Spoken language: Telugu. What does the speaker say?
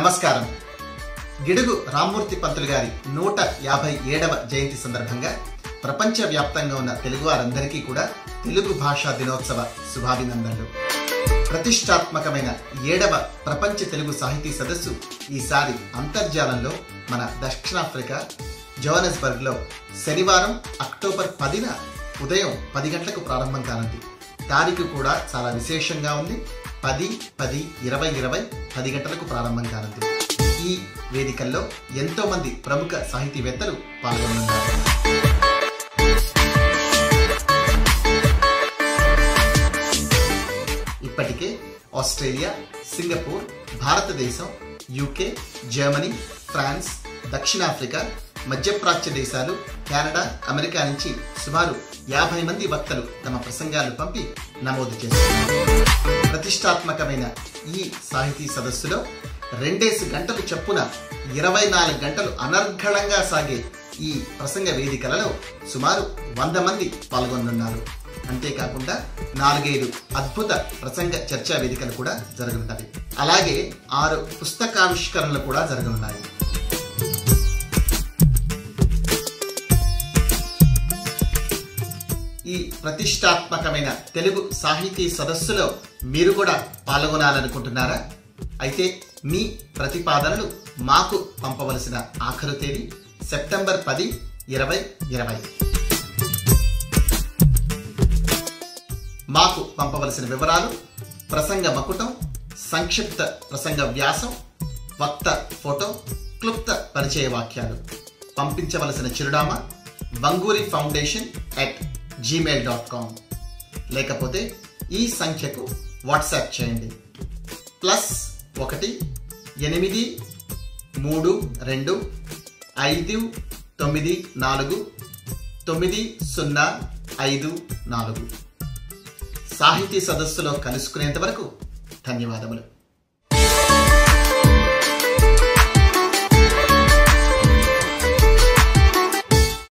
నమస్కారం గిడుగు రామ్మూర్తి పంతులు గారి నూట యాభై ఏడవ జయంతి సందర్భంగా ప్రపంచ వ్యాప్తంగా ఉన్న తెలుగు వారందరికీ కూడా తెలుగు భాషా దినోత్సవ శుభాభినందనలు ప్రతిష్టాత్మకమైన ఏడవ ప్రపంచ తెలుగు సాహితీ సదస్సు ఈసారి అంతర్జాలంలో మన దక్షిణాఫ్రికా జోహనస్బర్గ్ లో శనివారం అక్టోబర్ పదిన ఉదయం పది గంటలకు ప్రారంభం కానుంది తారీఖు కూడా చాలా విశేషంగా ఉంది పది పది ఇరవై ఇరవై పది గంటలకు ప్రారంభం కానుంది ఈ వేదికల్లో ఎంతో మంది ప్రముఖ సాహితీవేత్తలు పాల్గొనున్నారు ఇప్పటికే ఆస్ట్రేలియా సింగపూర్ భారతదేశం యూకే జర్మనీ ఫ్రాన్స్ దక్షిణాఫ్రికా మధ్యప్రాచ్య దేశాలు కెనడా అమెరికా నుంచి సుమారు యాభై మంది వక్తలు తమ ప్రసంగాలు పంపి నమోదు చేశారు ప్రతిష్టాత్మకమైన ఈ సాహితీ సదస్సులో రెండేసి గంటలు చొప్పున ఇరవై నాలుగు గంటలు అనర్ఘళంగా సాగే ఈ ప్రసంగ వేదికలలో సుమారు వంద మంది పాల్గొనున్నారు అంతేకాకుండా నాలుగైదు అద్భుత ప్రసంగ చర్చా వేదికలు కూడా జరగనున్నవి అలాగే ఆరు పుస్తకావిష్కరణలు కూడా జరగనున్నాయి ఈ ప్రతిష్టాత్మకమైన తెలుగు సాహితీ సదస్సులో మీరు కూడా పాల్గొనాలనుకుంటున్నారా అయితే మీ ప్రతిపాదనలు మాకు పంపవలసిన ఆఖరు తేదీ సెప్టెంబర్ పది ఇరవై ఇరవై మాకు పంపవలసిన వివరాలు ప్రసంగ మకుటం సంక్షిప్త ప్రసంగ వ్యాసం వక్త ఫోటో క్లుప్త పరిచయ వాక్యాలు పంపించవలసిన చిరునామా Banguri foundation at Gmail dot com లేకపోతే ఈ సంఖ్యకు వాట్సాప్ చేయండి ప్లస్ ఒకటి ఎనిమిది మూడు రెండు ఐదు తొమ్మిది నాలుగు తొమ్మిది సున్నా ఐదు నాలుగు సాహితీ సదస్సులో కలుసుకునేంత వరకు ధన్యవాదములు